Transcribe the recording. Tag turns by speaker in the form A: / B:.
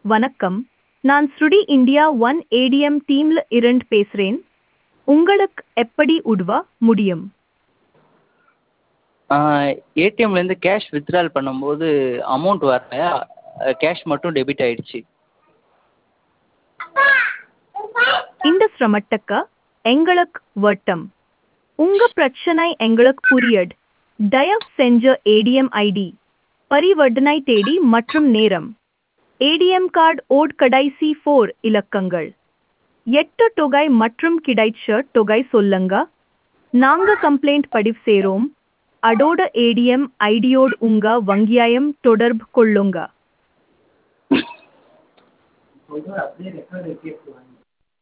A: வணக்கம் நான் ஸ்ருடி இந்தியா ஒன் ஏடிஎம் டீம்ல இருந்து பேசுறேன் உங்களுக்கு எப்படி உதவ முடியும்
B: ஏடிஎம்லேருந்து கேஷ் வித்ட்ரால் பண்ணும்போது அமௌண்ட் வரல கேஷ் மட்டும் டெபிட் ஆயிடுச்சு
A: இந்த சிரமத்துக்கு எங்களுக்கு வட்டம் உங்க பிரச்சனை எங்களுக்கு புரியட் தயவு செஞ்ச ஏடிஎம் ஐடி பரிவர்த்தனை தேதி மற்றும் நேரம் ஏடிஎம் கார்டு ஓட் கடைசி ஃபோர் இலக்கங்கள் எட்டு தொகை மற்றும் கிடைச்ச தொகை சொல்லுங்க நாங்க கம்ப்ளைண்ட் பதிவு செய்றோம் அதோட ஏடிஎம் ஐடியோடு உங்க வங்கியாயம் தொடர்பு கொள்ளுங்க